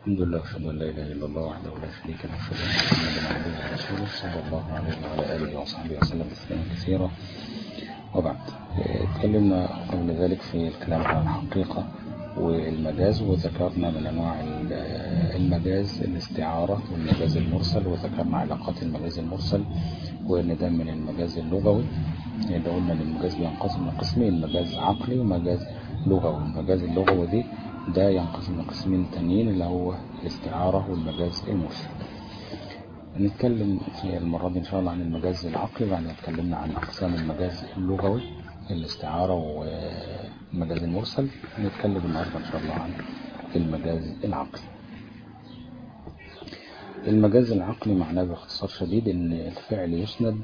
الحمد لله واشهد ان لا اله الا الله وحده لا شريك له واشهد ان محمدا عبده ورسوله صلى الله عليه وعلى اله وصحبه وسلم تسليما كثيرا وبعد اتكلمنا قبل ذلك في الكلام عن الحقيقة والمجاز وذكرنا من انواع المجاز الاستعارة والمجاز المرسل وذكرنا علاقات المجاز المرسل وان ده من المجاز اللغوي اللي قلنا ان المجاز بينقسم لقسمين مجاز عقلي ومجاز لغوي المجاز اللغوي دي ده ينقسم لقسمين تانيين اللي هو الاستعارة والمجاز المرسل نتكلم في المرة دي إن شاء الله عن المجاز العقلي بعد ما اتكلمنا عن أقسام المجاز اللغوي الاستعارة والمجاز المرسل نتكلم النهاردة إن شاء الله عن المجاز العقلي المجاز العقلي معناه باختصار شديد ان الفعل يسند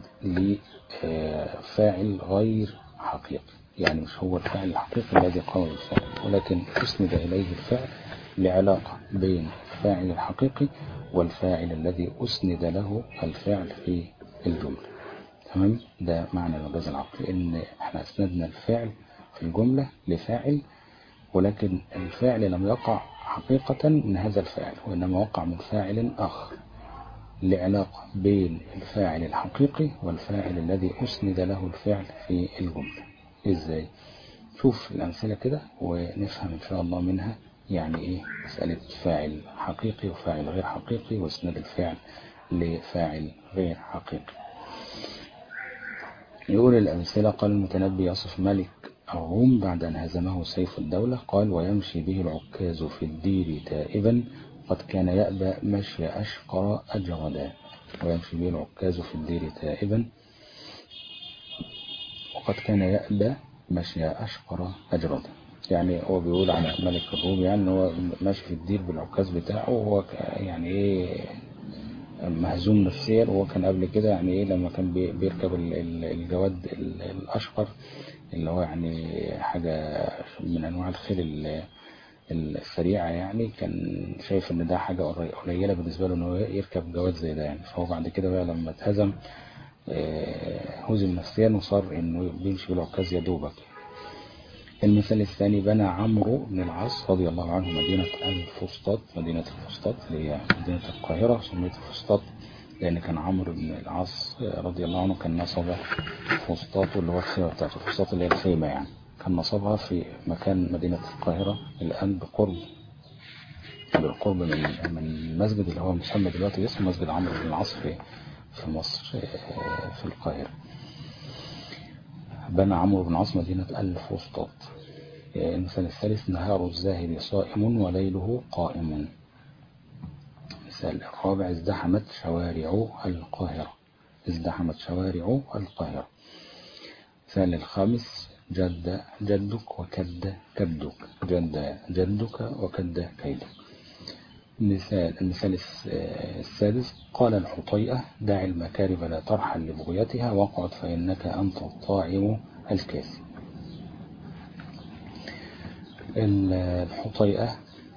لفاعل غير حقيقي يعني مش هو الفعل الحقيقي الذي قام بالفعل ولكن أسند إليه الفعل لعلاقة بين الفاعل الحقيقي والفاعل الذي أسند له الفعل في الجملة تمام ده معنى المجاز العقلي ان احنا اسندنا الفعل في الجملة لفاعل ولكن الفعل لم يقع حقيقة من هذا الفاعل وإنما وقع من فاعل آخر لعلاقة بين الفاعل الحقيقي والفاعل الذي أسند له الفعل في الجملة إزاي شوف الأمثلة كده ونفهم إن شاء الله منها يعني إيه مسألة فاعل حقيقي وفاعل غير حقيقي واسناد الفعل لفاعل غير حقيقي يقول الأمثلة قال المتنبي يصف ملك الروم بعد أن هزمه سيف الدولة قال ويمشي به العكاز في الدير تائبا قد كان يأبى مشي أشقر أجردا ويمشي به العكاز في الدير تائبا وقد كان يأبى مشي أشقر أجردا يعني هو بيقول على ملك الروم يعني هو ماشي في الدير بالعكاز بتاعه وهو يعني ايه مهزوم نفسيا وهو كان قبل كده يعني ايه لما كان بيركب الجواد الاشقر اللي هو يعني حاجة من انواع الخيل السريعة يعني كان شايف ان ده حاجة قليلة بالنسبة له انه يركب جواد زي ده يعني فهو بعد كده بقى لما اتهزم هزم نفسيا وصار انه بيمشي بالعكاز يا دوبك المثال الثاني بنى عمرو بن العاص رضي الله عنه مدينة الفسطاط مدينة الفسطاط اللي هي مدينة القاهرة سميت الفسطاط لأن كان عمرو بن العاص رضي الله عنه كان نصب فسطاط اللي هو الخيمة بتاعت الفسطاط اللي هي الخيمة يعني كان نصبها في مكان مدينة القاهرة الآن بقرب بالقرب من من المسجد اللي هو مسمى دلوقتي اسمه مسجد عمرو بن العاص في في مصر في القاهرة بنى عمرو بن العاص مدينة الفسطاط المثال الثالث نهار الزاهد صائم وليله قائم المثال الرابع ازدحمت شوارع القاهرة ازدحمت شوارع القاهرة المثال الخامس جد جدك وكد كدك جد جدك وكد كيدك مثال المثال السادس قال الحطيئة دع المكارم لا ترحل لبغيتها واقعد فإنك أنت الطاعم الكاسي الحطيئة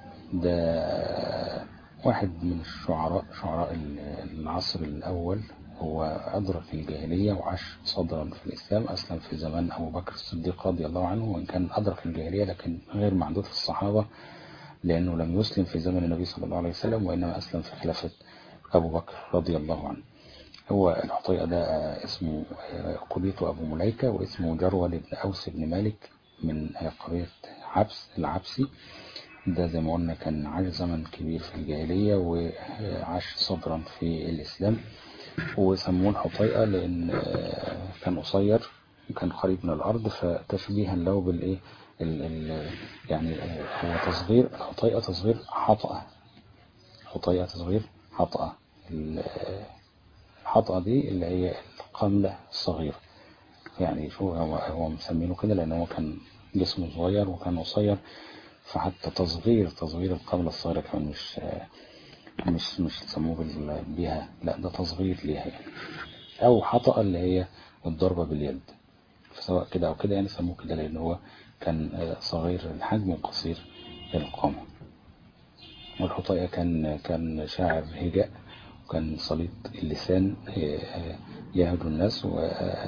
ده واحد من الشعراء شعراء العصر الأول هو أدرك الجاهلية وعاش صدرا في الإسلام أسلم في زمان أبو بكر الصديق رضي الله عنه وإن كان أدرك الجاهلية لكن غير معدود في الصحابة لأنه لم يسلم في زمن النبي صلى الله عليه وسلم وإنما أسلم في خلافة أبو بكر رضي الله عنه هو الحطيئة ده اسمه قبيط أبو مليكة واسمه جرول بن أوس بن مالك من قبيلة عبس العبسي ده زي ما قلنا كان عاش زمن كبير في الجاهلية وعاش صدرا في الإسلام وسموه الحطيئة لأن كان قصير وكان قريب من الأرض فتشبيها له بالإيه ال ال يعني هو تصغير حطيئة تصغير حطأة حطيئة تصغير حطأة الحطأة دي اللي هي القملة الصغيرة يعني شو هو هو مسمينه كده لأن هو كان جسمه صغير وكان قصير فحتى تصغير تصغير القملة الصغيرة كمان مش مش مش تسموه بيها لا ده تصغير ليها يعني أو حطأة اللي هي الضربة باليد سواء كده أو كده يعني سموه كده لأن هو كان صغير الحجم وقصير القامة والحطيئة كان كان شاعر هجاء وكان سليط اللسان يهدو الناس و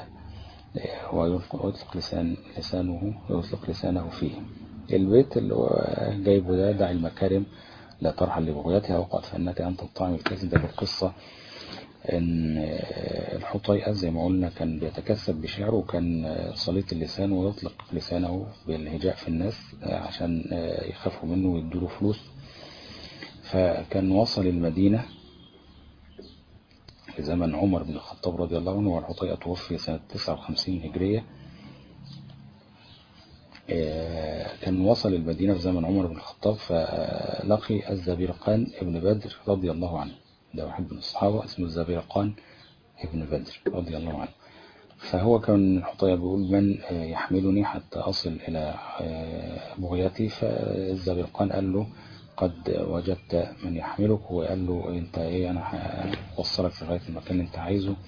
ويطلق لسان لسانه ويطلق لسانه فيه البيت اللي هو جايبه ده دع المكارم لا ترحل لبغيتها وقد فإنك أنت الطعم الكاسد ده بالقصة ان الحطيئة زي ما قلنا كان بيتكسب بشعره وكان صليت اللسان ويطلق لسانه بالهجاء في الناس عشان يخافوا منه ويدوله فلوس فكان وصل المدينة في زمن عمر بن الخطاب رضي الله عنه والحطيئة توفي سنة 59 هجرية كان وصل المدينة في زمن عمر بن الخطاب فلقي الزبيرقان ابن بدر رضي الله عنه ده واحد من الصحابة اسمه الزبيرقان ابن بدر رضي الله عنه فهو كان حطية بيقول من يحملني حتى أصل إلى بغيتي فالزبيرقان قال له قد وجدت من يحملك وقال له انت ايه انا هوصلك لغاية المكان اللي انت عايزه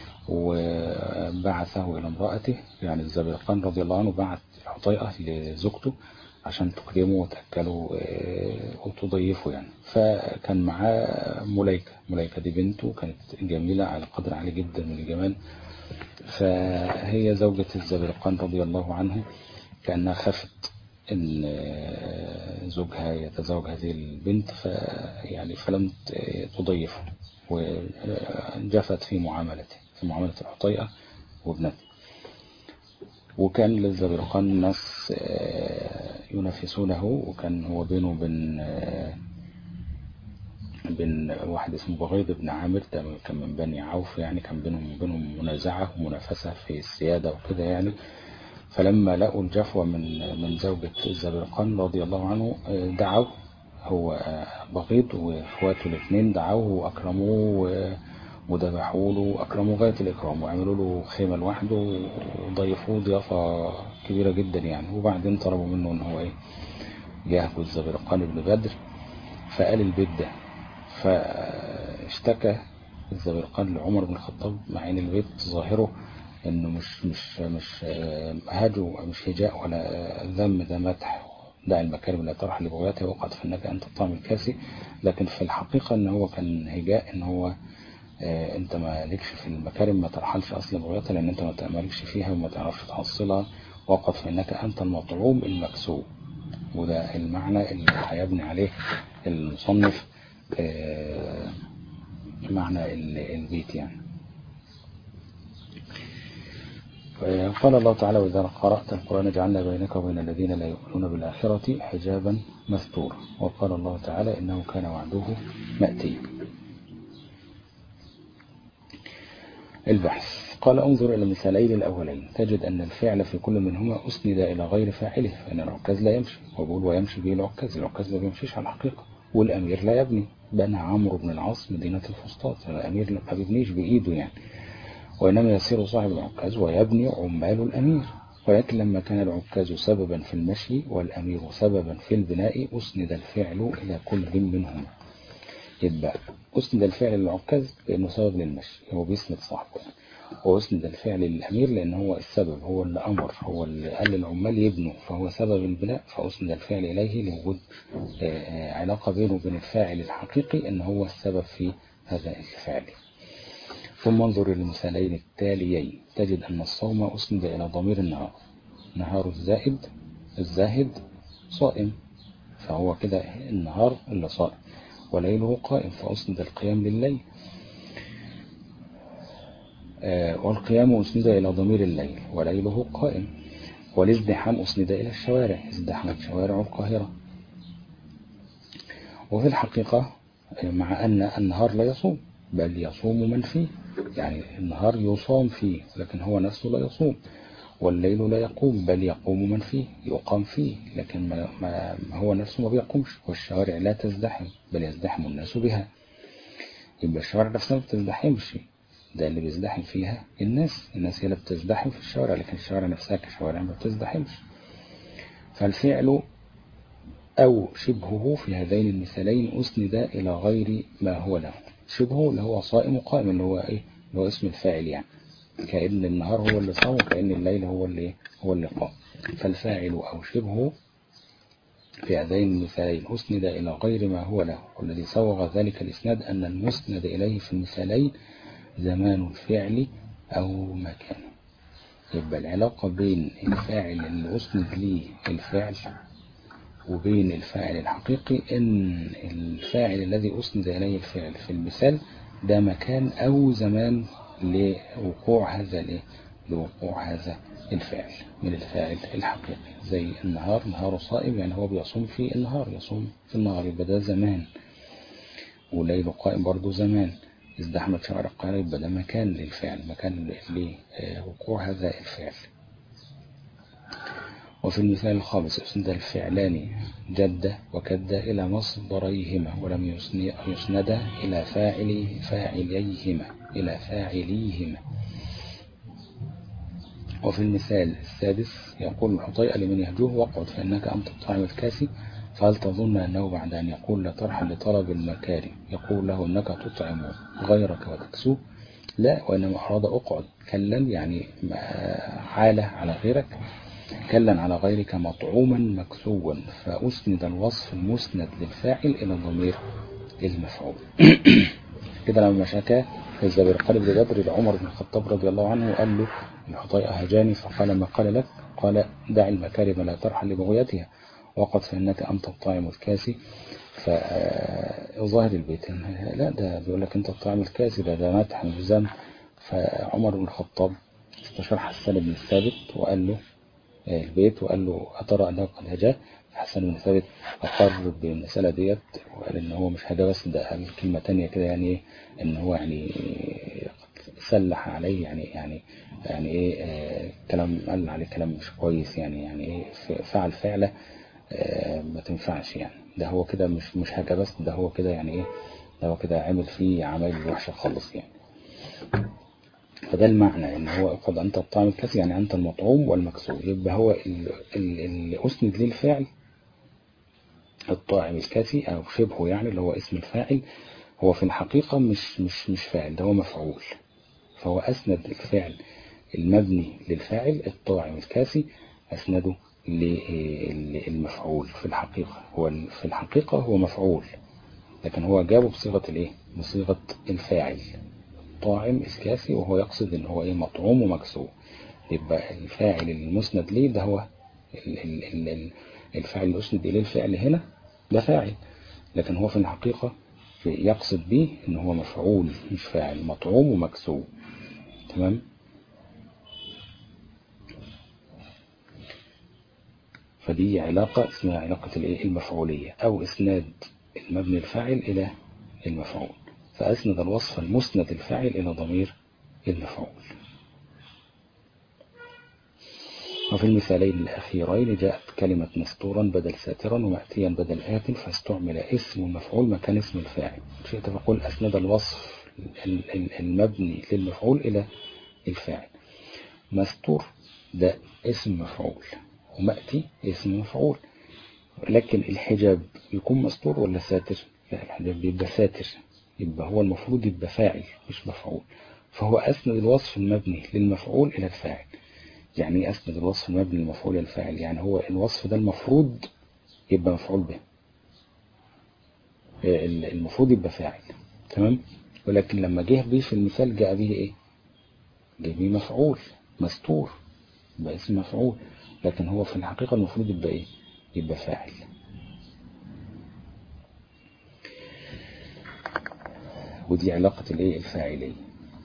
وبعثه الى امرأته يعني الزبيرقان رضي الله عنه بعث الحطيئة لزوجته عشان تكرمه وتأكله وتضيفه يعني فكان معاه ملايكة ملايكة دي بنته كانت جميلة على قدر عالي جدا من الجمال فهي زوجة الزبرقان رضي الله عنه كأنها خافت ان زوجها يتزوج هذه البنت فيعني فلم تضيفه وجفت في معاملته في معاملة الحطيئة وابنته وكان للزبرقان ناس ينافسونه وكان هو بينه وبين بين واحد اسمه بغيض بن عامر ده كان من بني عوف يعني كان بينهم وبينهم منازعة ومنافسة في السيادة وكده يعني فلما لقوا الجفوة من من زوجة الزبرقان رضي الله عنه دعوا هو بغيض واخواته الاثنين دعوه واكرموه وذبحوا له واكرموه غاية الاكرام وعملوا له خيمة لوحده وضيفوه ضيافة كبيرة جدا يعني وبعدين طلبوا منه ان هو ايه يهجو الزبرقان ابن بدر فقال البيت ده فاشتكى الزبرقان لعمر بن الخطاب مع ان البيت ظاهره انه مش مش مش هجو مش هجاء ولا ذم ده مدح دع المكارم لا ترح لبغياتها وقد فنك انت الطعم الكاسي لكن في الحقيقة ان هو كان هجاء ان هو انت ما لكش في المكارم ما ترحلش اصلا بغياتها لان انت ما تأملكش فيها وما تعرفش تحصلها وقد فانك انت المطعوم المكسوب وده المعنى اللي هيبني عليه المصنف معنى البيت يعني قال الله تعالى وإذا قرأت القرآن جعلنا بينك وبين الذين لا يؤمنون بالآخرة حجابا مستورا وقال الله تعالى إنه كان وعده مأتيا البحث قال انظر إلى المثالين الأولين تجد أن الفعل في كل منهما أسند إلى غير فاعله فإن العكاز لا يمشي وبقول ويمشي به العكاز العكاز ما بيمشيش على الحقيقة والأمير لا يبني بنى عمرو بن العاص مدينة الفسطاط الأمير ما بيبنيش بإيده يعني وإنما يصير صاحب العكاز ويبني عمال الأمير ولكن لما كان العكاز سببا في المشي والأمير سببا في البناء أسند الفعل إلى كل منهما يتبع أسند الفعل للعكاز لأنه سبب للمشي هو بيسند صاحبه يعني. وأسند الفعل للأمير لأن هو السبب هو اللي أمر هو اللي قال للعمال يبنوا فهو سبب البناء فأسند الفعل إليه لوجود علاقة بينه وبين الفاعل الحقيقي أن هو السبب في هذا الفعل ثم انظر للمثالين التاليين تجد أن الصوم أسند إلى ضمير النهار نهار الزائد الزاهد صائم فهو كده النهار اللي صائم وليله قائم فأسند القيام لليل والقيام أسند إلى ضمير الليل وليله قائم والازدحام أسند إلى الشوارع ازدحمت شوارع القاهرة وفي الحقيقة مع أن النهار لا يصوم بل يصوم من فيه يعني النهار يصام فيه لكن هو نفسه لا يصوم والليل لا يقوم بل يقوم من فيه يقام فيه لكن ما, ما هو نفسه ما بيقومش والشوارع لا تزدحم بل يزدحم الناس بها يبقى الشوارع نفسها ما بتزدحمش ده اللي بيزدحم فيها الناس الناس هي اللي بتزدحم في الشوارع لكن الشوارع نفسها كشوارع ما بتزدحمش فالفعل أو شبهه في هذين المثالين أسند إلى غير ما هو له شبهه اللي هو صائم وقائم اللي هو إيه اللي هو اسم الفاعل يعني كأن النهار هو اللي صام وكأن الليل هو اللي هو اللي قام فالفاعل أو شبهه في هذين المثالين أسند إلى غير ما هو له والذي صوغ ذلك الإسناد أن المسند إليه في المثالين زمان الفعل أو مكانه يبقى العلاقة بين الفاعل اللي أسند ليه الفعل وبين الفاعل الحقيقي ان الفاعل الذي اسند اليه الفعل في المثال ده مكان او زمان لوقوع هذا الايه لوقوع هذا الفعل من الفاعل الحقيقي زي النهار نهار صائم يعني هو بيصوم في النهار يصوم في النهار يبقى ده زمان وليل قائم برضه زمان ازدحمت شوارع القاهرة يبقى ده مكان للفعل مكان لوقوع هذا الفعل وفي المثال الخامس أسند الفعلان جد وكد إلى مصدريهما ولم يسند إلى فاعل فاعليهما إلى فاعليهما وفي المثال السادس يقول الحطيئة لمن يهجوه واقعد فإنك أنت الطعم الكاسي فهل تظن أنه بعد أن يقول لا ترحل لطلب المكارم يقول له أنك تطعم غيرك وتكسوه لا وإنما أراد أقعد كلا يعني حالة على غيرك كلا على غيرك مطعوما مكسوا فأسند الوصف المسند للفاعل إلى الضمير المفعول كده لما شكى الزبرقان بن بدر لعمر بن الخطاب رضي الله عنه وقال له الحطيئة هجاني فقال ما قال لك قال دع المكارم لا ترحل لبغيتها وقد فإنك أنت الطاعم الكاسي فظاهر البيت لا ده بيقول لك أنت الطاعم الكاسي ده ده مدح مش ذم فعمر بن الخطاب استشار حسان بن الثابت وقال له البيت وقال له أترى أنه قد هجاه حسن بن ثابت أقر بالمسألة ديت وقال إن هو مش هجاه بس ده قال كلمة تانية كده يعني إيه إن هو يعني سلح عليه يعني يعني يعني إيه آه كلام قال عليه كلام مش كويس يعني يعني إيه فعل فعله آه ما تنفعش يعني ده هو كده مش مش هجاه بس ده هو كده يعني إيه ده هو كده عمل فيه عمل وحشة خالص يعني فده المعنى ان هو قد انت الطعم الكاسي يعني انت المطعوم والمكسور يبقى هو اللي اسند ليه الفعل الطاعم الكاسي او شبهه يعني اللي هو اسم الفاعل هو في الحقيقة مش مش مش فاعل ده هو مفعول فهو اسند الفعل المبني للفاعل الطاعم الكاسي اسنده للمفعول في الحقيقة هو في الحقيقة هو مفعول لكن هو جابه بصيغة الايه بصيغة الفاعل الطاعم الكاسي وهو يقصد ان هو ايه مطعوم ومكسور يبقى الفاعل المسند ليه ده هو الفاعل المسند اليه الفعل هنا ده فاعل لكن هو في الحقيقة يقصد به ان هو مفعول مش فاعل مطعوم ومكسور تمام فدي علاقة اسمها علاقة الايه المفعولية او اسناد المبني الفاعل الى المفعول فأسند الوصف المسند الفاعل إلى ضمير المفعول وفي المثالين الأخيرين جاءت كلمة مستورا بدل ساترا ومأتيا بدل آت فاستعمل اسم المفعول مكان اسم الفاعل شئت فقل أسند الوصف المبني للمفعول إلى الفاعل مستور ده اسم مفعول ومأتي اسم مفعول لكن الحجاب يكون مستور ولا ساتر لا الحجاب بيبقى ساتر يبقى هو المفروض يبقى فاعل مش مفعول فهو أسند الوصف المبني للمفعول إلى الفاعل يعني أسند الوصف المبني للمفعول إلى الفاعل يعني هو الوصف ده المفروض يبقى مفعول به المفروض يبقى فاعل تمام ولكن لما جه به في المثال جاء به ايه جاء به مفعول مستور يبقى اسم مفعول لكن هو في الحقيقة المفروض يبقى ايه يبقى فاعل ودي علاقة الايه الفاعلية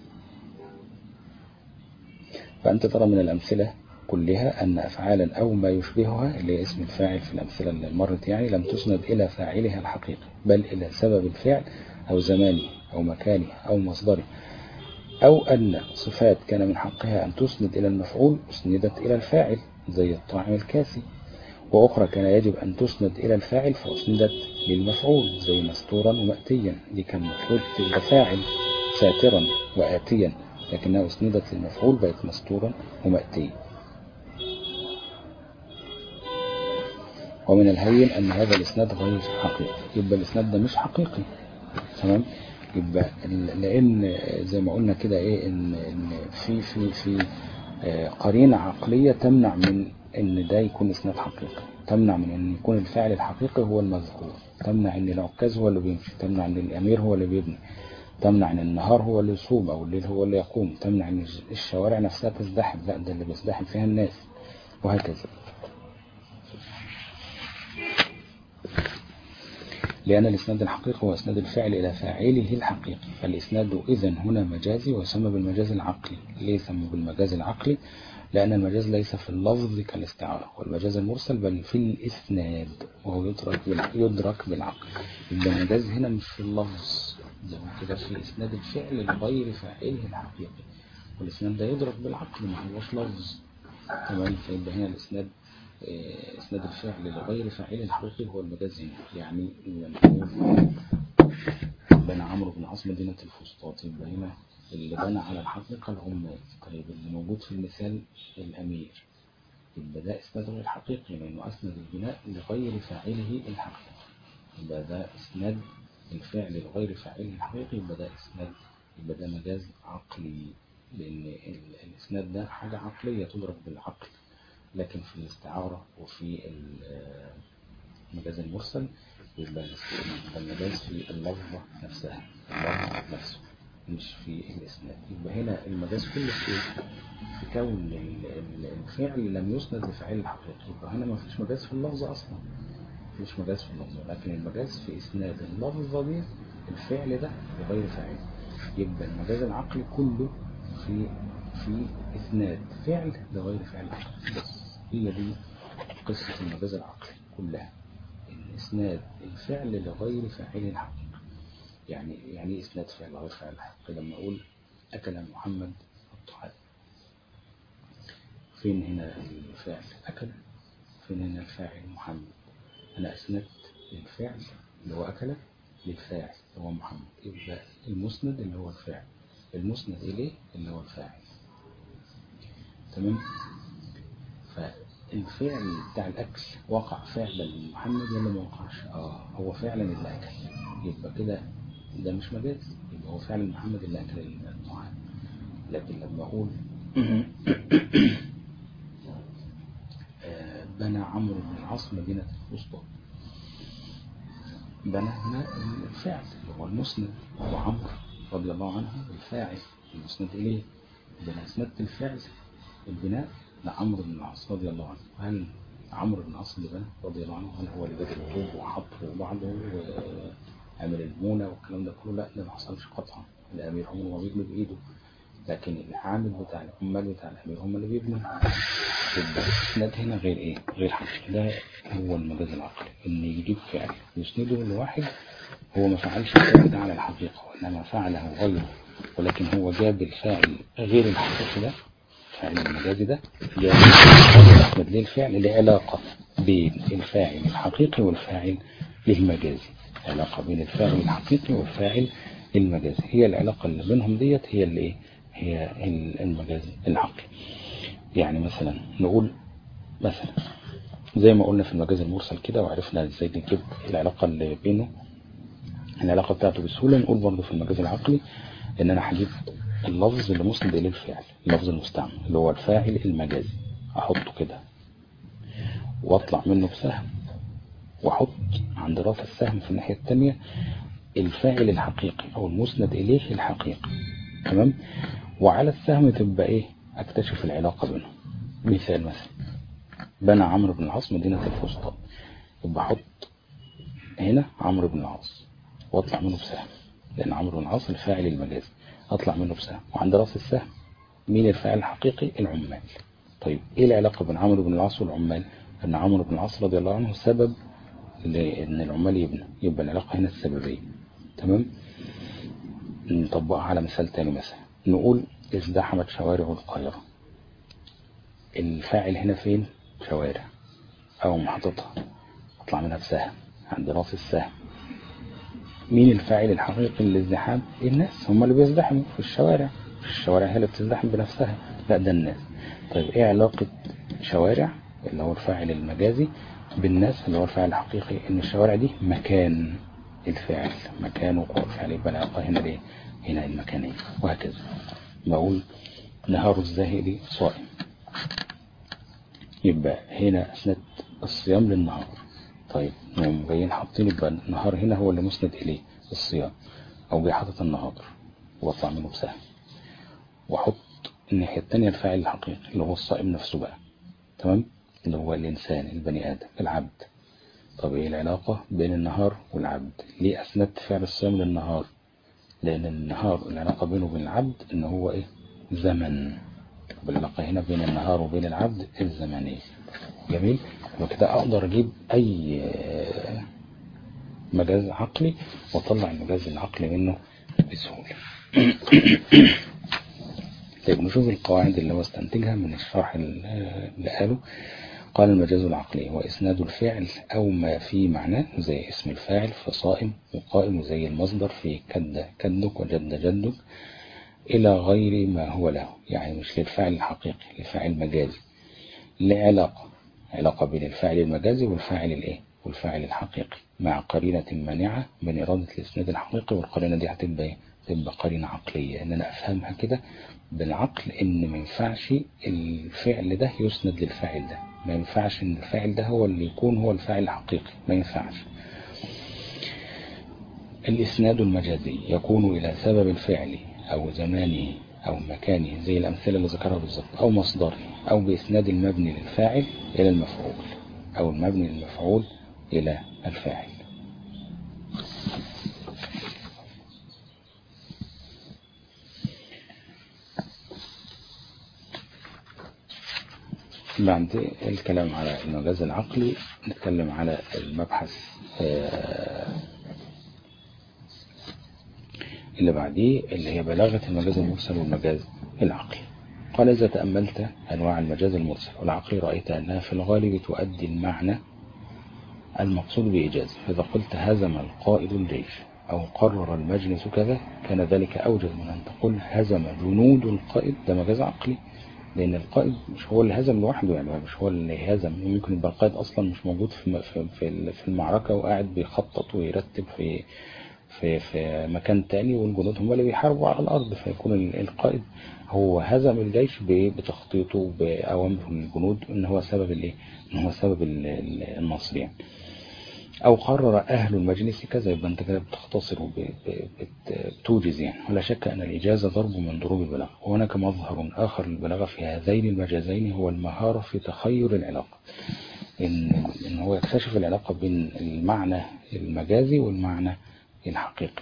فأنت ترى من الأمثلة كلها أن أفعالا أو ما يشبهها اللي هي اسم الفاعل في الأمثلة اللي مرت يعني لم تسند إلى فاعلها الحقيقي بل إلى سبب الفعل أو زمانه أو مكانه أو مصدره أو أن صفات كان من حقها أن تسند إلى المفعول أسندت إلى الفاعل زي الطعم الكاسي وأخرى كان يجب أن تسند إلى الفاعل فأسندت للمفعول زي مستورا ومأتيا دي كان المفروض تبقى فاعل ساترا وآتيا لكنها أسندت للمفعول بقت مستورا ومأتيا ومن الهين أن هذا الإسناد غير حقيقي يبقى الإسناد ده مش حقيقي تمام يبقى لأن زي ما قلنا كده إيه إن, إن في في في قرينة عقلية تمنع من ان ده يكون اسناد حقيقي تمنع من ان يكون الفاعل الحقيقي هو المذكور تمنع ان العكاز هو اللي بيمشي تمنع ان الامير هو اللي بيبني تمنع ان النهار هو اللي يصوم او الليل هو اللي يقوم تمنع ان الشوارع نفسها تزدحم لا ده اللي بيزدحم فيها الناس وهكذا لأن الإسناد الحقيقي هو إسناد الفعل إلى فاعله الحقيقي فالإسناد إذن هنا مجازي ويسمى بالمجاز العقلي ليه يسمى بالمجاز العقلي لأن المجاز ليس في اللفظ كالاستعارة والمجاز المرسل بل في الإسناد وهو يدرك يدرك بالعقل يبقى المجاز هنا مش في اللفظ زي ما كده في إسناد الفعل لغير فاعله الحقيقي والإسناد ده يدرك بالعقل ما هوش لفظ تمام فيبقى هنا الإسناد إسناد الفعل لغير فاعله الحقيقي هو المجاز هنا يعني لما نقول بنى عمرو بن عاص مدينة الفسطاط يبقى هنا اللي بنى على الحقيقة العمال طيب اللي موجود في المثال الأمير يبقى ده إسناد غير حقيقي لأنه أسند البناء لغير فاعله الحقيقي يبقى ده إسناد الفعل لغير فاعله الحقيقي يبقى ده إسناد يبقى ده مجاز عقلي لأن الإسناد ده حاجة عقلية تدرك بالعقل لكن في الاستعارة وفي المجاز المرسل يبقى المجاز في اللفظة نفسها اللفظ نفسه مش في الإسناد يبقى هنا المجاز كله في في كون الفعل لم يسند لفاعل الحقيقي يبقى هنا ما فيش مجاز في اللفظ أصلا مفيش مجاز في اللفظ لكن المجاز في إسناد اللفظة دي الفعل ده لغير فاعل يبقى المجاز العقلي كله في في إسناد فعل لغير فعل بس هي دي قصة المجاز العقلي كلها إن إسناد الفعل لغير فاعل الحقيقي يعني يعني إسناد فعل لغير فاعل الحقيقي لما أقول أكل محمد الطعام فين هنا الفعل أكل فين هنا الفاعل محمد أنا أسندت الفعل اللي هو أكل للفاعل اللي هو محمد يبقى المسند اللي هو الفاعل المسند إليه اللي هو الفاعل تمام فالفعل بتاع الأكل وقع فعلا لمحمد ولا ما وقعش آه هو فعلا اللي أكل يبقى كده ده مش مجاز يبقى هو فعلا محمد اللي أكل الطعام لكن لما أقول بنى عمرو بن العاص مدينة الفسطاط بنى هنا الفعل اللي هو المسند هو عمرو رضي الله عنه الفاعل المسند إليه بنى أسندت الفعل البناء لعمرو بن العاص رضي الله عنه هل عمرو بن العاص اللي بنى رضي الله عنه هل هو اللي بنى الطوب وحطه وبعده وعمل المونة والكلام ده كله لا ده ما حصلش قطعا الأمير عمره ما بيبني بإيده لكن العامل بتاع العمال بتاع الأمير هم اللي بيبنوا الإسناد هنا غير إيه؟ غير حقيقي ده هو المجاز العقلي إن يجيب فعل يسنده لواحد هو ما فعلش الفعل ده على الحقيقة وإنما فعله غيره ولكن هو جاب الفاعل غير الحقيقي ده الفاعل المجازي ده جاب أحمد ليه الفعل لعلاقة بين الفاعل الحقيقي والفاعل المجازي علاقة بين الفاعل الحقيقي والفاعل المجازي هي العلاقة اللي بينهم ديت هي اللي إيه؟ هي المجاز العقلي يعني مثلا نقول مثلا زي ما قلنا في المجاز المرسل كده وعرفنا ازاي نجيب العلاقة اللي بينه العلاقة بتاعته بسهولة نقول برضه في المجاز العقلي ان انا هجيب اللفظ اللي مسند اليه الفعل اللفظ المستعمل اللي هو الفاعل المجازي احطه كده واطلع منه بسهم واحط عند راس السهم في الناحية التانية الفاعل الحقيقي او المسند اليه الحقيقي تمام وعلى السهم تبقى ايه اكتشف العلاقة بينهم مثال مثلا بنى عمرو بن العاص مدينة الفسطاط يبقى احط هنا عمرو بن العاص واطلع منه بسهم لان عمرو بن العاص الفاعل المجازي اطلع منه بسهم وعند راس السهم مين الفاعل الحقيقي العمال طيب ايه العلاقة بين عمرو بن العاص والعمال ان عمرو بن العاص رضي الله عنه سبب لان العمال يبنى يبقى العلاقة هنا السببية تمام نطبقها على مثال تاني مثلا نقول ازدحمت شوارع القاهرة الفاعل هنا فين شوارع او محطتها اطلع منها بسهم عند راس السهم مين الفاعل الحقيقي للازدحام الناس هم اللي بيزدحموا في الشوارع في الشوارع هي اللي بتزدحم بنفسها لا ده الناس طيب ايه علاقة شوارع اللي هو الفاعل المجازي بالناس اللي هو الفاعل الحقيقي ان الشوارع دي مكان الفاعل مكان وقوع الفعل يبقى العلاقة هنا ليه هنا المكانية وهكذا بقول نهار الزاهد صائم يبقى هنا أسند الصيام للنهار طيب هم جايين حاطين يبقى النهار هنا هو اللي مسند إليه الصيام أو جاي حاطط النهار واطلع منه بسهم واحط الناحية التانية الفاعل الحقيقي اللي هو الصائم نفسه بقى تمام اللي هو الإنسان البني آدم العبد طب ايه العلاقة بين النهار والعبد ليه اسندت فعل الصيام للنهار لان النهار العلاقة بينه وبين العبد ان هو ايه زمن والعلاقة هنا بين النهار وبين العبد الزمنية جميل وكده اقدر اجيب اي مجاز عقلي واطلع المجاز العقلي منه بسهولة طيب نشوف القواعد اللي هو استنتجها من الشرح اللي قاله قال المجاز العقلي وإسناد الفعل أو ما في معناه زي اسم الفاعل في صائم وقائم زي المصدر في كد كدك وجد جدك إلى غير ما هو له يعني مش للفاعل الحقيقي لفاعل مجازي لعلاقة علاقة بين الفاعل المجازي والفاعل الايه والفاعل الحقيقي مع قرينة مانعة من إرادة الإسناد الحقيقي والقرينة دي هتبقى ايه تبقى قرينة عقلية ان انا افهمها كده بالعقل ان ما ينفعش الفعل ده يسند للفاعل ده ما ينفعش ان الفاعل ده هو اللي يكون هو الفاعل الحقيقي ما ينفعش الاسناد المجازي يكون الى سبب الفعل او زمانه او مكانه زي الامثلة اللي ذكرها بالظبط او مصدره او باسناد المبني للفاعل الى المفعول او المبني للمفعول الى الفاعل بعد الكلام على المجاز العقلي نتكلم على المبحث اللي بعديه اللي هي بلاغة المجاز المرسل والمجاز العقلي قال إذا تأملت أنواع المجاز المرسل والعقلي رأيت أنها في الغالب تؤدي المعنى المقصود بإيجاز فإذا قلت هزم القائد الجيش أو قرر المجلس كذا كان ذلك أوجز من أن تقول هزم جنود القائد ده مجاز عقلي لأن القائد مش هو اللي هزم لوحده يعني مش هو اللي هزم ممكن يبقى القائد أصلا مش موجود في في في المعركة وقاعد بيخطط ويرتب في في في مكان تاني والجنود هم اللي بيحاربوا على الأرض فيكون القائد هو هزم الجيش بتخطيطه بأوامر الجنود إن هو سبب الايه إن هو سبب النصر يعني أو قرر أهل المجلس كذا يبقى أنت كده بتختصر وبتوجز يعني ولا شك أن الإجازة ضرب من ضروب البلاغة وهناك مظهر آخر للبلاغة في هذين المجازين هو المهارة في تخير العلاقة إن, إن هو يكتشف العلاقة بين المعنى المجازي والمعنى الحقيقي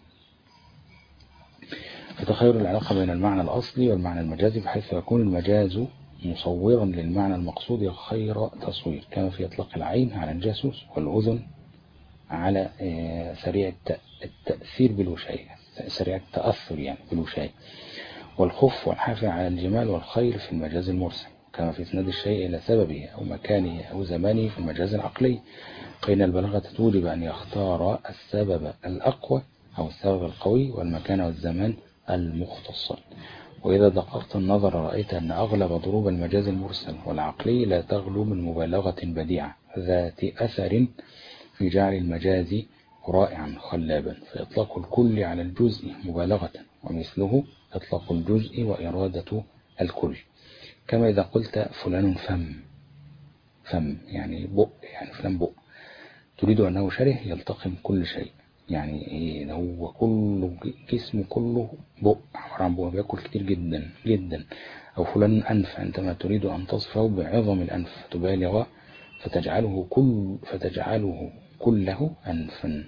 في تخير العلاقة بين المعنى الأصلي والمعنى المجازي بحيث يكون المجاز مصورا للمعنى المقصود خير تصوير كما في إطلاق العين على الجاسوس والأذن على سريع التأثير بالوشاية سريع التأثر يعني بالوشاية والخف والحافي على الجمال والخير في المجاز المرسل كما في إسناد الشيء إلى سببه أو مكانه أو زمانه في المجاز العقلي فإن البلاغة توجب أن يختار السبب الأقوى أو السبب القوي والمكان والزمان المختصر وإذا دققت النظر رأيت أن أغلب ضروب المجاز المرسل والعقلي لا تغلو من مبالغة بديعة ذات أثر في جعل المجاز رائعا خلابا فإطلاق الكل على الجزء مبالغة ومثله إطلاق الجزء وإرادة الكل كما إذا قلت فلان فم فم يعني بق يعني فلان بق تريد أنه شره يلتقم كل شيء يعني ايه هو كله جسمه كله بق عبارة عن بق بياكل كتير جدا جدا او فلان انف عندما تريد ان تصفه بعظم الانف تبالغ فتجعله كل فتجعله كله انفا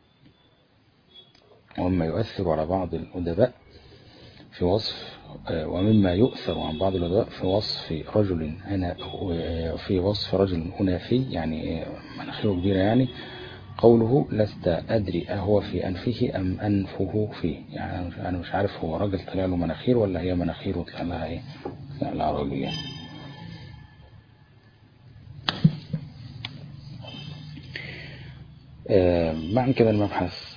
ومما يؤثر على بعض الأدباء في وصف ومما يؤثر عن بعض الأدباء في وصف رجل هنا في وصف رجل أنافي يعني مناخيره كبيرة يعني قوله لست أدري أهو في أنفه أم أنفه فيه يعني أنا مش عارف هو راجل طلع له مناخير ولا هي مناخيره طلع لها إيه طلع لها راجل يعني معنى كده المبحث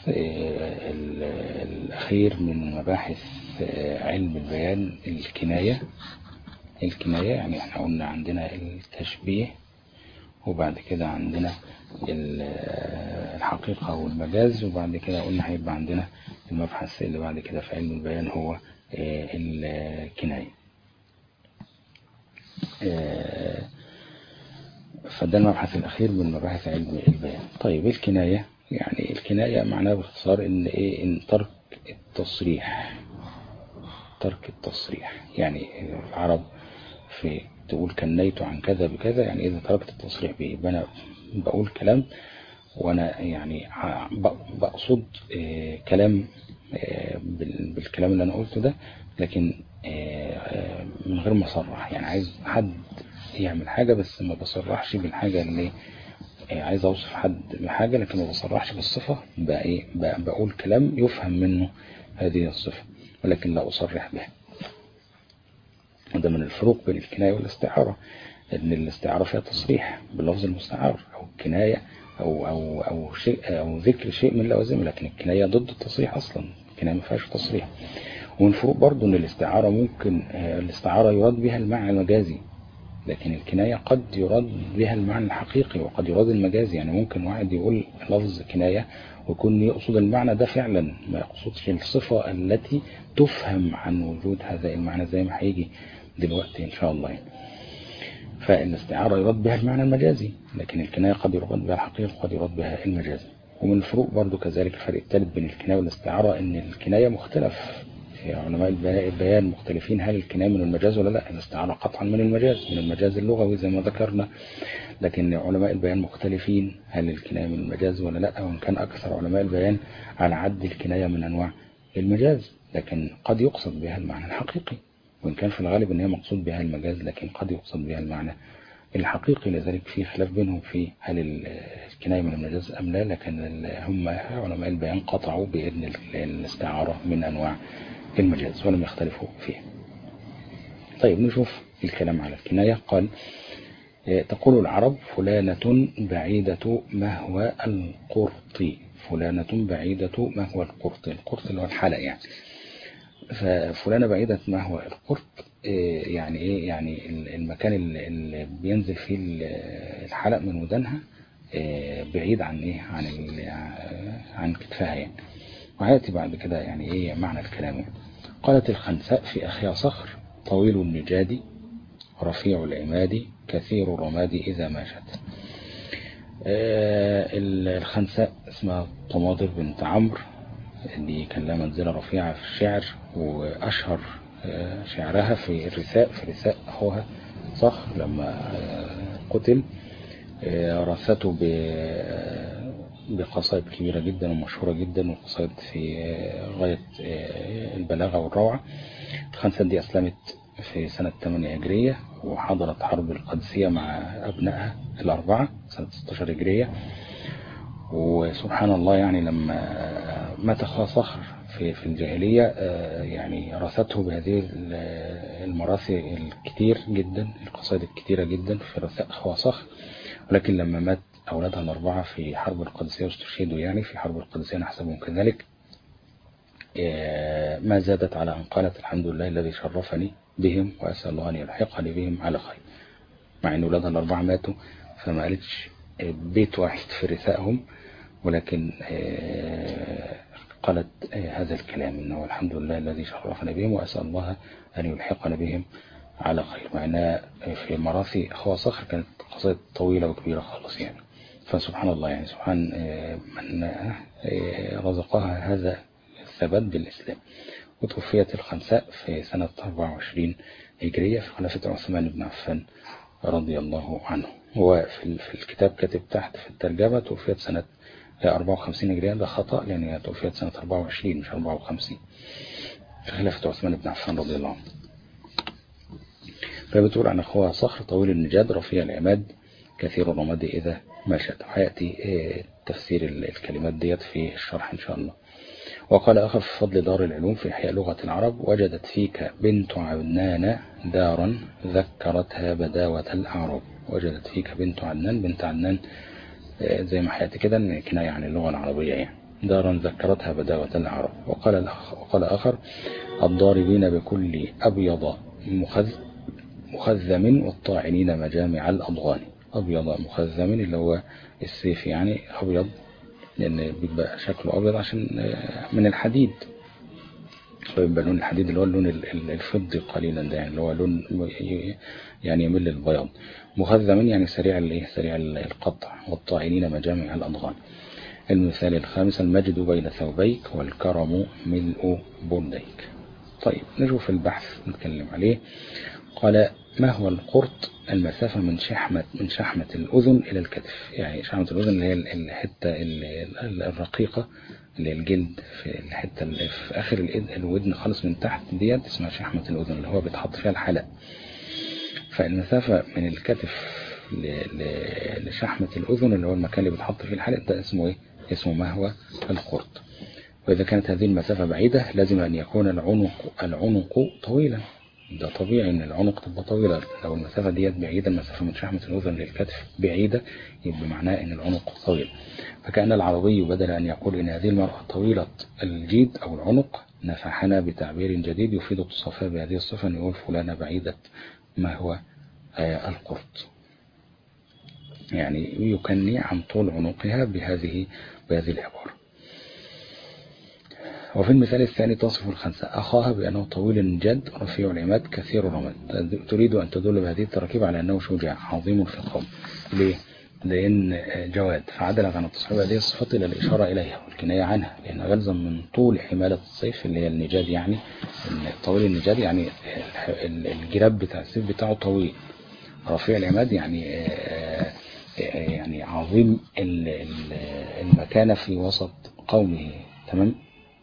الأخير من مباحث علم البيان الكناية الكناية يعني احنا قلنا عندنا التشبيه وبعد كده عندنا الحقيقة والمجاز وبعد كده قلنا هيبقى عندنا المبحث اللي بعد كده في علم البيان هو الكناية فده المبحث الأخير من مباحث علم البيان طيب الكناية يعني الكناية معناها باختصار إن إيه إن ترك التصريح ترك التصريح يعني العرب في تقول كنيت عن كذا بكذا يعني إذا تركت التصريح به يبقى أنا بقول كلام وانا يعني بقصد كلام بالكلام اللي انا قلته ده لكن من غير ما اصرح يعني عايز حد يعمل حاجة بس ما بصرحش بالحاجة اللي عايز اوصف حد بحاجة لكن ما بصرحش بالصفة بقى ايه بقول كلام يفهم منه هذه الصفة ولكن لا اصرح بها وده من الفروق بين الكناية والاستعارة ان الاستعارة فيها تصريح باللفظ المستعار او الكناية او او او شيء او ذكر شيء من لوازم لكن الكناية ضد التصريح اصلا الكناية ما فيهاش تصريح ومن فروق برضه ان الاستعارة ممكن الاستعارة يراد بها المعنى المجازي لكن الكناية قد يراد بها المعنى الحقيقي وقد يراد المجازي يعني ممكن واحد يقول لفظ كناية ويكون يقصد المعنى ده فعلا ما يقصدش الصفة التي تفهم عن وجود هذا المعنى زي ما هيجي دلوقتي إن شاء الله يعني. فالاستعارة يراد بها المعنى المجازي لكن الكناية قد يراد بها الحقيقة وقد يراد بها المجازي ومن الفروق برضو كذلك الفرق الثالث بين الكناية والاستعارة ان الكناية مختلف في علماء البيان مختلفين هل الكناية من المجاز ولا لا الاستعارة قطعا من المجاز من المجاز اللغوي زي ما ذكرنا لكن علماء البيان مختلفين هل الكناية من المجاز ولا لا وان كان اكثر علماء البيان على عد الكناية من انواع المجاز لكن قد يقصد بها المعنى الحقيقي وإن كان في الغالب أن هي مقصود بها المجاز لكن قد يقصد بها المعنى الحقيقي لذلك في خلاف بينهم في هل الكناية من المجاز أم لا لكن هم علماء البيان قطعوا بأن الاستعارة من أنواع المجاز ولم يختلفوا فيه طيب نشوف الكلام على الكناية قال تقول العرب فلانة بعيدة مهوى القرط فلانة بعيدة مهوى القرط القرط اللي هو الحلق يعني ففلانة بعيدة ما هو القرط يعني ايه يعني المكان اللي بينزل فيه الحلق من ودانها بعيد عن ايه عن عن كتفها يعني وهياتي بعد كده يعني ايه معنى الكلام يعني. قالت الخنساء في اخيها صخر طويل النجاد رفيع العماد كثير الرماد اذا ماشت الخنساء اسمها طماطر بنت عمرو دي كان لها منزلة رفيعة في الشعر وأشهر شعرها في الرثاء في رثاء أخوها صخر لما قتل رثته بقصائد كبيرة جدا ومشهورة جدا وقصائد في غاية البلاغة والروعة الخنسة دي أسلمت في سنة 8 هجرية وحضرت حرب القادسية مع أبنائها الأربعة سنة 16 هجرية وسبحان الله يعني لما مات أخوها صخر في في الجاهلية يعني رثته بهذه المراثي الكتير جدا القصائد الكتيرة جدا في رثاء أخوها صخر ولكن لما مات أولادها الأربعة في حرب القادسية واستشهدوا يعني في حرب القادسية نحسبهم كذلك ما زادت على أن قالت الحمد لله الذي شرفني بهم وأسأل الله أن يلحقني بهم على خير مع أن أولادها الأربعة ماتوا فما قالتش بيت واحد في رثائهم ولكن قالت هذا الكلام إنه الحمد لله الذي شرفنا بهم وأسأل الله أن يلحقنا بهم على خير مع أنها في مراثي أخوة صخر كانت قصيدة طويلة وكبيرة خالص يعني فسبحان الله يعني سبحان من رزقها هذا الثبات بالإسلام وتوفيت الخنساء في سنة 24 هجرية في خلافة عثمان بن عفان رضي الله عنه هو في الكتاب كاتب تحت في الترجمة توفيت سنة 54 هجرية ده خطأ لأن هي توفيت سنة 24 مش 54 في خلافة عثمان بن عفان رضي الله عنه فبتقول عن أخوها صخر طويل النجاد رفيع العماد كثير الرماد إذا مشت وحيأتي تفسير الكلمات ديت في الشرح إن شاء الله وقال آخر في فضل دار العلوم في إحياء لغة العرب وجدت فيك بنت عدنان دارا ذكرتها بداوة الأعراب وجدت فيك بنت عدنان بنت عدنان زي ما حياتي كده كناية عن اللغة العربية يعني دارا ذكرتها بداوة الأعراب وقال, وقال آخر الضاربين بكل أبيض مخذ مخذم والطاعنين مجامع الأضغان أبيض مخذم اللي هو السيف يعني أبيض لأن بيبقى شكله أبيض عشان من الحديد فيبقى لون الحديد اللي هو اللون الفضي قليلا ده يعني اللي هو لون يعني يميل للبياض مخذم يعني سريع الايه سريع القطع والطاعنين مجامع الأضغان المثال الخامس المجد بين ثوبيك والكرم ملء بنديك طيب نشوف البحث نتكلم عليه قال ما هو القرط المسافة من شحمة من شحمة الأذن إلى الكتف يعني شحمة الأذن اللي هي الحتة الرقيقة اللي هي الجلد في الحتة اللي في آخر الودن خالص من تحت ديت اسمها شحمة الأذن اللي هو بيتحط فيها الحلق فالمسافة من الكتف لشحمة الأذن اللي هو المكان اللي بيتحط فيه الحلق ده اسمه ايه اسمه مهوى القرط وإذا كانت هذه المسافة بعيدة لازم أن يكون العنق العنق طويلا ده طبيعي ان العنق تبقى طويلة لو المسافة ديت بعيدة المسافة من شحمة الأذن للكتف بعيدة يبقى معناه ان العنق طويل فكأن العربي بدل أن يقول ان هذه المرأة طويلة الجيد أو العنق نفحنا بتعبير جديد يفيد اتصافها بهذه الصفة أن يقول فلانة بعيدة ما هو آه القرط يعني يكني عن طول عنقها بهذه بهذه العبارة وفي المثال الثاني تصف الخنسة أخاها بأنه طويل الجد رفيع العماد كثير الرمد تريد أن تدل بهذه التركيب على أنه شجاع عظيم في القوم ليه؟ لأن جواد فعدلت عن التصحيب هذه الصفات إلى الإشارة إليها والكناية عنها لأن غلزا من طول حمالة الصيف اللي هي النجاد يعني طويل النجاد يعني الجراب بتاع السيف بتاعه طويل رفيع العماد يعني يعني عظيم المكانة في وسط قومه تمام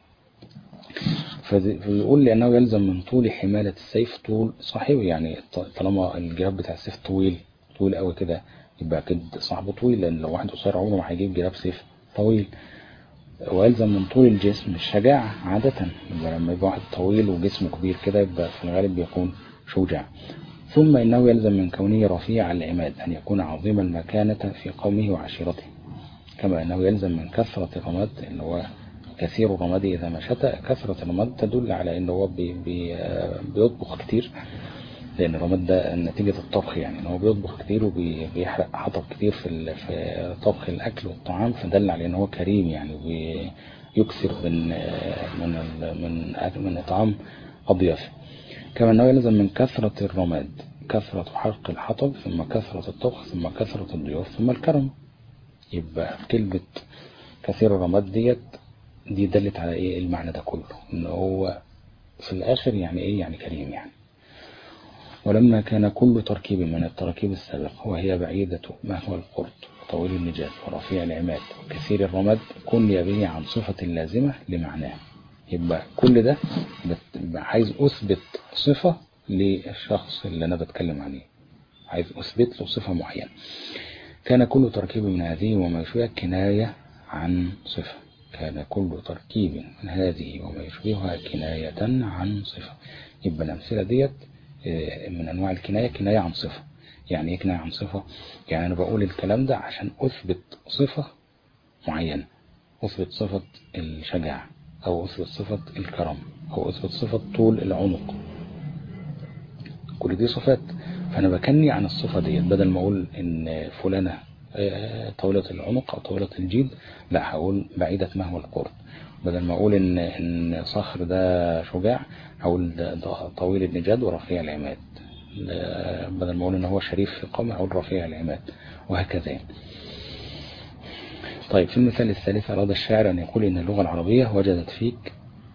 فبيقول لأنه يلزم من طول حمالة السيف طول صاحبه يعني طالما الجراب بتاع السيف طويل طويل قوي كده يبقى أكيد صاحبه طويل لأن لو واحد قصير عمره ما هيجيب جراب سيف طويل ويلزم من طول الجسم الشجاعة عادة يبقى لما يبقى واحد طويل وجسمه كبير كده يبقى في الغالب بيكون شجاع ثم إنه يلزم من كونه رفيع العماد أن يكون عظيم المكانة في قومه وعشيرته كما أنه يلزم من كثرة الرماد اللي هو كثير الرماد إذا ما شتى كثرة الرماد تدل على أنه هو بي بي بيطبخ كتير لأن الرماد ده نتيجة الطبخ يعني أنه بيطبخ كتير وبيحرق حطب كتير في في طبخ الأكل والطعام فدل على أنه هو كريم يعني ويكثر من من من من إطعام أضياف كما أنه يلزم من كثرة الرماد كثرة حرق الحطب ثم كثرة الطبخ ثم كثرة الضيوف ثم الكرم يبقى كلمة كثير الرماد ديت دي دلت على ايه المعنى ده كله ان هو في الاخر يعني ايه يعني كريم يعني ولما كان كل تركيب من التراكيب السابقة وهي بعيدة ما هو القرط وطويل النجاة ورفيع العماد وكثير الرماد كن به عن صفة لازمة لمعناه يبقى كل ده عايز أثبت صفة للشخص اللي أنا بتكلم عليه عايز أثبت له صفة معينة كان كل تركيب من هذه وما يشبهها كناية عن صفة كان كل تركيب من هذه وما يشبهها كناية عن صفة يبقى الأمثلة ديت من أنواع الكناية كناية عن صفة يعني ايه كناية عن صفة يعني أنا بقول الكلام ده عشان أثبت صفة معينة أثبت صفة الشجاعة أو أثبت صفة الكرم أو أثبت صفة طول العنق كل دي صفات فأنا بكني عن الصفة ديت بدل ما أقول إن فلانة طاولة العنق أو طاولة الجيد لا هقول بعيدة ما هو القرب بدل ما أقول إن, إن صخر ده شجاع هقول ده طويل النجاد ورفيع العماد بدل ما أقول إن هو شريف في قومه هقول رفيع العماد وهكذا طيب في المثال الثالث أراد الشاعر أن يقول إن اللغة العربية وجدت فيك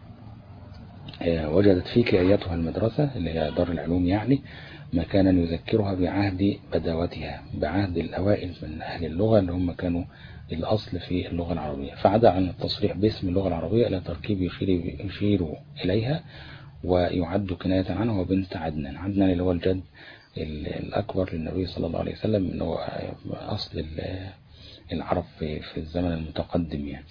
وجدت فيك أيتها المدرسة اللي هي دار العلوم يعني مكانا يذكرها بعهد بداوتها بعهد الأوائل من أهل اللغة اللي هم كانوا الأصل في اللغة العربية فعدا عن التصريح باسم اللغة العربية إلى تركيب يشير, يشير إليها ويعد كناية عنه وبنت عدنان عدنان اللي هو الجد الأكبر للنبي صلى الله عليه وسلم اللي هو أصل العرب في, في الزمن المتقدم يعني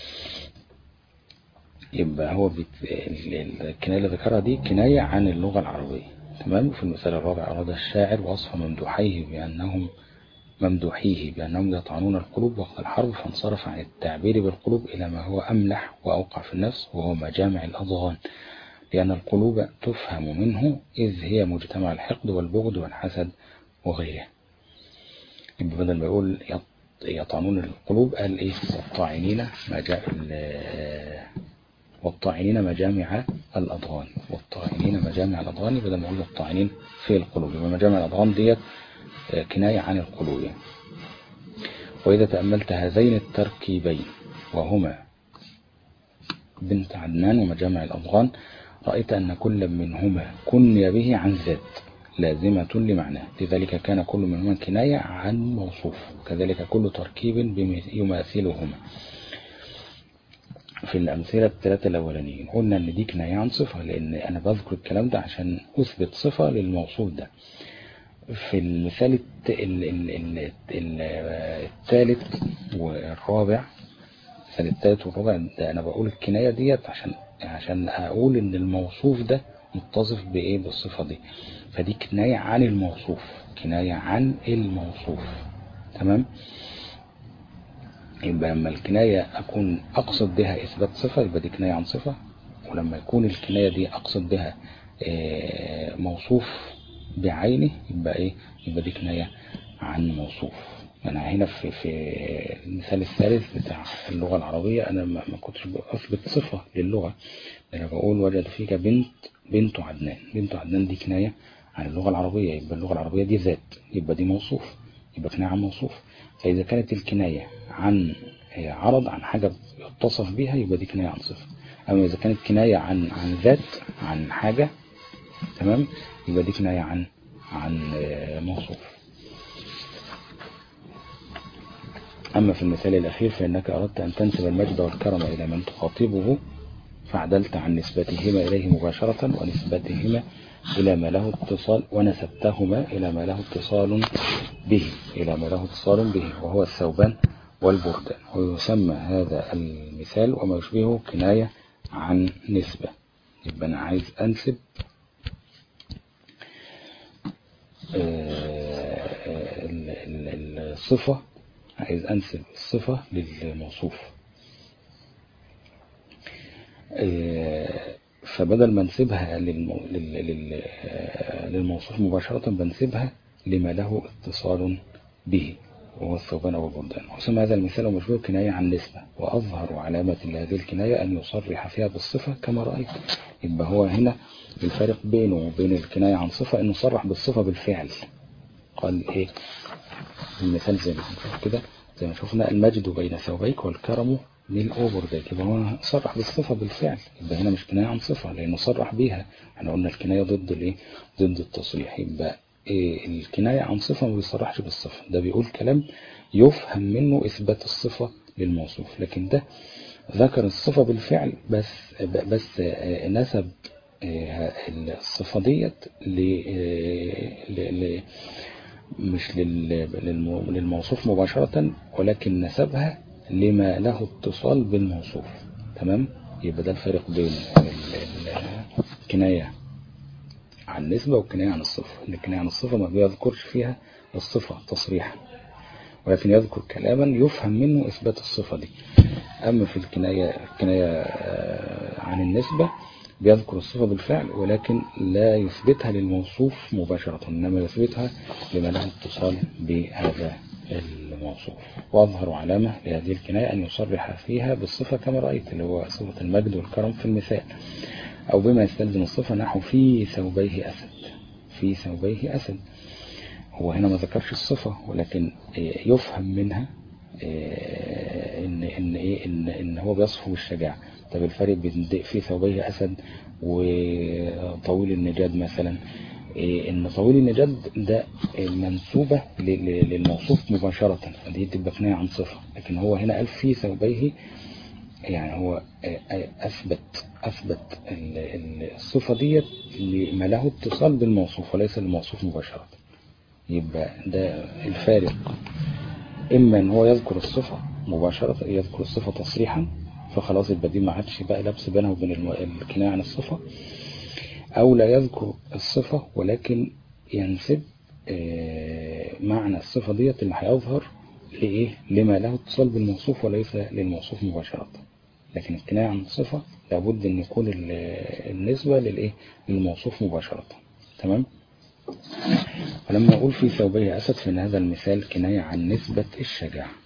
يبقى هو بت... الكناية اللي ذكرها دي كناية عن اللغة العربية تمام في المثال الرابع أراد الشاعر وصف ممدوحيه بأنهم ممدوحيه بأنهم يطعنون القلوب وقت الحرب فانصرف عن التعبير بالقلوب إلى ما هو أملح وأوقع في النفس وهو مجامع الأضغان لأن القلوب تفهم منه إذ هي مجتمع الحقد والبغض والحسد وغيره يبقى بدل ما يقول يطعنون القلوب قال إيه والطاعنين والطاعنين مجامع الأضغان والطاعنين مجامع الأضغان بدل ما أقول الطاعنين في القلوب يبقى مجامع الأضغان ديت كناية عن القلوب يعني. وإذا تأملت هذين التركيبين وهما بنت عدنان ومجامع الأضغان رأيت أن كل منهما كني به عن ذات لازمة لمعناه لذلك كان كل منهما كناية عن موصوف وكذلك كل تركيب يماثلهما في الأمثلة الثلاثة الأولانيين قلنا إن دي كناية عن صفة لأن أنا بذكر الكلام ده عشان أثبت صفة للموصوف ده في المثال الثالث والرابع المثال الثالث والرابع ده أنا بقول الكناية ديت عشان عشان أقول إن الموصوف ده متصف بإيه بالصفة دي فدي كناية عن الموصوف كناية عن الموصوف تمام يبقى لما الكناية أكون أقصد بها إثبات صفة يبقى دي كناية عن صفة ولما يكون الكناية دي أقصد بها موصوف بعينه يبقى إيه يبقى دي كناية عن موصوف أنا هنا في في المثال الثالث بتاع اللغة العربية أنا ما كنتش بأثبت صفة للغة أنا بقول وجد فيك بنت بنت عدنان بنت عدنان دي كناية عن اللغة العربية يبقى اللغة العربية دي ذات يبقى دي موصوف يبقى كناية عن موصوف فإذا كانت الكناية عن عرض عن حاجة يتصف بها يبقى دي كناية عن صفة أما إذا كانت كناية عن عن ذات عن حاجة تمام يبقى دي كناية عن عن موصوف أما في المثال الأخير فإنك أردت أن تنسب المجد والكرم إلى من تخاطبه فعدلت عن نسبتهما إليه مباشرة ونسبتهما إلى ما له اتصال ونسبتهما إلى ما له اتصال به إلى ما له اتصال به وهو الثوبان والبردان ويسمى هذا المثال وما يشبهه كناية عن نسبة يبقى أنا عايز أنسب الصفة عايز أنسب الصفة للموصوف فبدل ما نسيبها للمو... لل... للموصوف مباشرة بنسيبها لما له اتصال به وهو الثوبان والبردان وسمى هذا المثال ومشبوه كناية عن نسبة وأظهر علامة لهذه الكناية أن يصرح فيها بالصفة كما رأيت يبقى هو هنا الفارق بينه وبين الكناية عن صفة أنه صرح بالصفة بالفعل قال إيه المثال زي ما كده زي ما شفنا المجد بين ثوبيك والكرم للأوبر ده يبقى هو صرح بالصفة بالفعل يبقى هنا مش كناية عن صفة لأنه صرح بيها احنا قلنا الكناية ضد الايه ضد التصريح يبقى إيه الكناية عن صفة ما بيصرحش بالصفة ده بيقول كلام يفهم منه إثبات الصفة للموصوف لكن ده ذكر الصفة بالفعل بس بس نسب الصفة ديت ل مش للموصوف مباشرة ولكن نسبها لما له اتصال بالموصوف تمام يبقى ده الفرق بين الكناية عن نسبة والكناية عن الصفة الكناية عن الصفة ما بيذكرش فيها الصفة تصريحا ولكن يذكر كلاما يفهم منه إثبات الصفة دي أما في الكناية, الكناية عن النسبة بيذكر الصفة بالفعل ولكن لا يثبتها للموصوف مباشرة إنما يثبتها لما له اتصال بهذا الموصوف وأظهر علامة لهذه الكناية أن يصرح فيها بالصفة كما رأيت اللي هو صفة المجد والكرم في المثال أو بما يستلزم الصفة نحو في ثوبيه أسد في ثوبيه أسد هو هنا ما ذكرش الصفة ولكن يفهم منها إن, إن, إيه إن, إن هو بيصفه بالشجاعة طب الفرق بين في ثوبيه أسد وطويل النجاد مثلا ان طويل النجاد ده منسوبة للموصوف مباشرة فدي تبقى كناية عن صفة لكن هو هنا قال في ثوبيه يعني هو أثبت أثبت الصفة ديت لما له اتصال بالموصوف وليس للموصوف مباشرة يبقى ده الفارق إما أن هو يذكر الصفة مباشرة يذكر الصفة تصريحا فخلاص يبقى دي ما عادش بقى لبس بينه وبين الكناية عن الصفة أو لا يذكر الصفة ولكن ينسب معنى الصفة ديت اللي هيظهر لإيه لما له اتصال بالموصوف وليس للموصوف مباشرة لكن الكناية عن الصفة لابد أن يكون النسبة للإيه للموصوف مباشرة تمام ولما أقول في ثوبيه أسد فإن هذا المثال كناية عن نسبة الشجاعة